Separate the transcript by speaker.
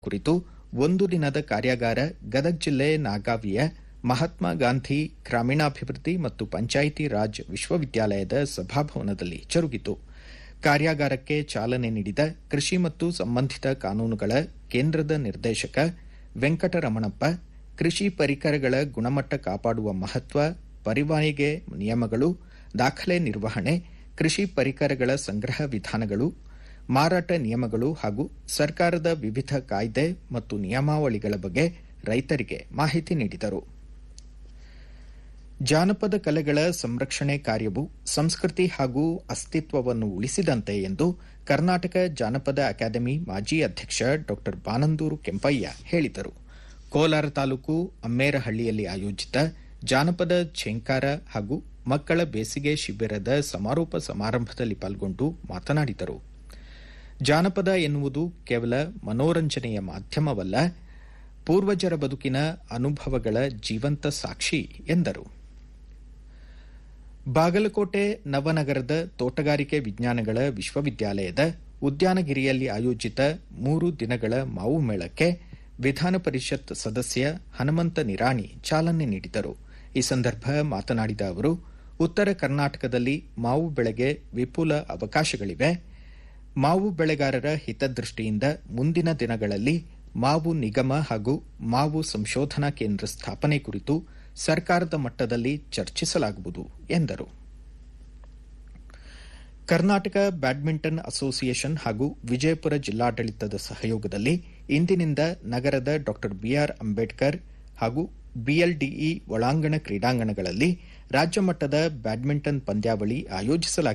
Speaker 1: ಕುರಿತು ಒಂದು ದಿನದ ಕಾರ್ಯಾಗಾರ ಗದಗ ಜಿಲ್ಲೆ ನಾಗಾವಿಯ ಮಹಾತ್ಮ ಗಾಂಧಿ ಗ್ರಾಮೀಣಾಭಿವೃದ್ಧಿ ಮತ್ತು ಪಂಚಾಯಿತಿ ರಾಜ್ ವಿಶ್ವವಿದ್ಯಾಲಯದ ಸಭಾಭವನದಲ್ಲಿ ಜರುಗಿತು ಕಾರ್ಯಾಗಾರಕ್ಕೆ ಚಾಲನೆ ನೀಡಿದ ಕೃಷಿ ಮತ್ತು ಸಂಬಂಧಿತ ಕಾನೂನುಗಳ ಕೇಂದ್ರದ ನಿರ್ದೇಶಕ ವೆಂಕಟರಮಣಪ್ಪ ಕೃಷಿ ಪರಿಕರಗಳ ಗುಣಮಟ್ಟ ಕಾಪಾಡುವ ಮಹತ್ವ ಪರಿವಾನಿಗೆ ನಿಯಮಗಳು ದಾಖಲೆ ನಿರ್ವಹಣೆ ಕೃಷಿ ಪರಿಕರಗಳ ಸಂಗ್ರಹ ವಿಧಾನಗಳು ಮಾರಾಟ ನಿಯಮಗಳು ಹಾಗೂ ಸರ್ಕಾರದ ವಿವಿಧ ಕಾಯ್ದೆ ಮತ್ತು ನಿಯಮಾವಳಿಗಳ ಬಗ್ಗೆ ರೈತರಿಗೆ ಮಾಹಿತಿ ನೀಡಿದರು ಜಾನಪದ ಕಲೆಗಳ ಸಂರಕ್ಷಣೆ ಕಾರ್ಯವು ಸಂಸ್ಕೃತಿ ಹಾಗೂ ಅಸ್ತಿತ್ವವನ್ನು ಉಳಿಸಿದಂತೆ ಎಂದು ಕರ್ನಾಟಕ ಜಾನಪದ ಅಕಾಡೆಮಿ ಮಾಜಿ ಅಧ್ಯಕ್ಷ ಡಾ ಬಾನಂದೂರು ಕೆಂಪಯ್ಯ ಹೇಳಿದರು ಕೋಲಾರ ತಾಲೂಕು ಅಮ್ಮೇರಹಳ್ಳಿಯಲ್ಲಿ ಆಯೋಜಿತ ಜಾನಪದ ಝೇಂಕಾರ ಹಾಗೂ ಮಕ್ಕಳ ಬೇಸಿಗೆ ಶಿಬಿರದ ಸಮಾರೋಪ ಸಮಾರಂಭದಲ್ಲಿ ಪಾಲ್ಗೊಂಡು ಮಾತನಾಡಿದರು ಜಾನಪದ ಎನ್ನುವುದು ಕೇವಲ ಮನೋರಂಜನೆಯ ಮಾಧ್ಯಮವಲ್ಲ ಪೂರ್ವಜರ ಬದುಕಿನ ಅನುಭವಗಳ ಜೀವಂತ ಸಾಕ್ಷಿ ಎಂದರು ಬಾಗಲಕೋಟೆ ನವನಗರದ ತೋಟಗಾರಿಕೆ ವಿಜ್ಞಾನಗಳ ವಿಶ್ವವಿದ್ಯಾಲಯದ ಉದ್ಯಾನಗಿರಿಯಲ್ಲಿ ಆಯೋಜಿತ ಮೂರು ದಿನಗಳ ಮಾವು ಮೇಳಕ್ಕೆ ವಿಧಾನ ಪರಿಷತ್ ಸದಸ್ಯ ಹನುಮಂತ ನಿರಾಣಿ ಚಾಲನೆ ನೀಡಿದರು ಈ ಸಂದರ್ಭ ಮಾತನಾಡಿದ ಅವರು ಉತ್ತರ ಕರ್ನಾಟಕದಲ್ಲಿ ಮಾವು ಬೆಳೆಗೆ ವಿಪುಲ ಅವಕಾಶಗಳಿವೆ ಮಾವು ಬೆಳೆಗಾರರ ಹಿತದೃಷ್ಟಿಯಿಂದ ಮುಂದಿನ ದಿನಗಳಲ್ಲಿ ಮಾವು ನಿಗಮ ಹಾಗೂ ಮಾವು ಸಂಶೋಧನಾ ಕೇಂದ್ರ ಸ್ಥಾಪನೆ ಕುರಿತು ಸರ್ಕಾರದ ಮಟ್ಟದಲ್ಲಿ ಚರ್ಚಿಸಲಾಗುವುದು ಎಂದರು ಕರ್ನಾಟಕ ಬ್ಯಾಡ್ಮಿಂಟನ್ ಅಸೋಸಿಯೇಷನ್ ಹಾಗೂ ವಿಜಯಪುರ ಜಿಲ್ಲಾಡಳಿತದ ಸಹಯೋಗದಲ್ಲಿ ಇಂದಿನಿಂದ ನಗರದ ಡಾ ಬಿಆರ್ ಅಂಬೇಡ್ಕರ್ ಹಾಗೂ ಬಿಎಲ್ಡಿಇ ಒಳಾಂಗಣ ಕ್ರೀಡಾಂಗಣಗಳಲ್ಲಿ ರಾಜ್ಯ ಮಟ್ಟದ ಬ್ಯಾಡ್ಮಿಂಟನ್ ಪಂದ್ಯಾವಳಿ ಆಯೋಜಿಸಲಾಗಿದೆ